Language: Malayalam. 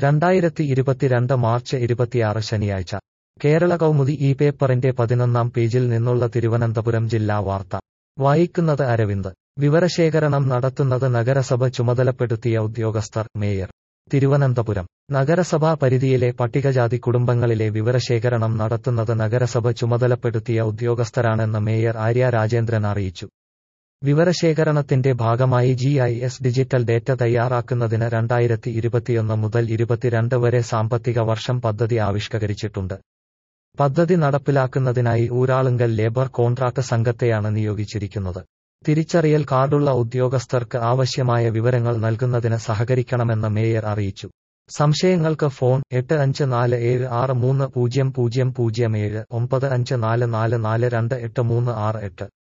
രണ്ടായിരത്തി ഇരുപത്തിരണ്ട് മാർച്ച് ഇരുപത്തിയാറ് ശനിയാഴ്ച കേരള കൗമുദി ഈ പേപ്പറിന്റെ പതിനൊന്നാം പേജിൽ നിന്നുള്ള തിരുവനന്തപുരം ജില്ലാ വാർത്ത വായിക്കുന്നത് അരവിന്ദ് വിവരശേഖരണം നടത്തുന്നത് നഗരസഭ ചുമതലപ്പെടുത്തിയ ഉദ്യോഗസ്ഥർ മേയർ തിരുവനന്തപുരം നഗരസഭാ പരിധിയിലെ പട്ടികജാതി കുടുംബങ്ങളിലെ വിവരശേഖരണം നടത്തുന്നത് നഗരസഭ ചുമതലപ്പെടുത്തിയ ഉദ്യോഗസ്ഥരാണെന്ന് മേയർ ആര്യ രാജേന്ദ്രൻ അറിയിച്ചു വിവരശേഖരണത്തിന്റെ ഭാഗമായി G I S digital data തയ്യാറാക്കുന്നതിന് രണ്ടായിരത്തി ഇരുപത്തിയൊന്ന് മുതൽ ഇരുപത്തിരണ്ട് വരെ സാമ്പത്തിക വർഷം പദ്ധതി ആവിഷ്കരിച്ചിട്ടുണ്ട് പദ്ധതി നടപ്പിലാക്കുന്നതിനായി ഊരാളുങ്കൽ ലേബർ കോൺട്രാക്ട് സംഘത്തെയാണ് നിയോഗിച്ചിരിക്കുന്നത് തിരിച്ചറിയൽ കാർഡുള്ള ഉദ്യോഗസ്ഥർക്ക് ആവശ്യമായ വിവരങ്ങൾ നൽകുന്നതിന് സഹകരിക്കണമെന്ന് മേയർ അറിയിച്ചു സംശയങ്ങൾക്ക് ഫോൺ എട്ട് അഞ്ച് നാല് ഏഴ് ആറ് മൂന്ന് പൂജ്യം പൂജ്യം പൂജ്യം ഏഴ് ഒമ്പത് അഞ്ച് നാല് നാല് നാല് രണ്ട് എട്ട് മൂന്ന് ആറ് എട്ട്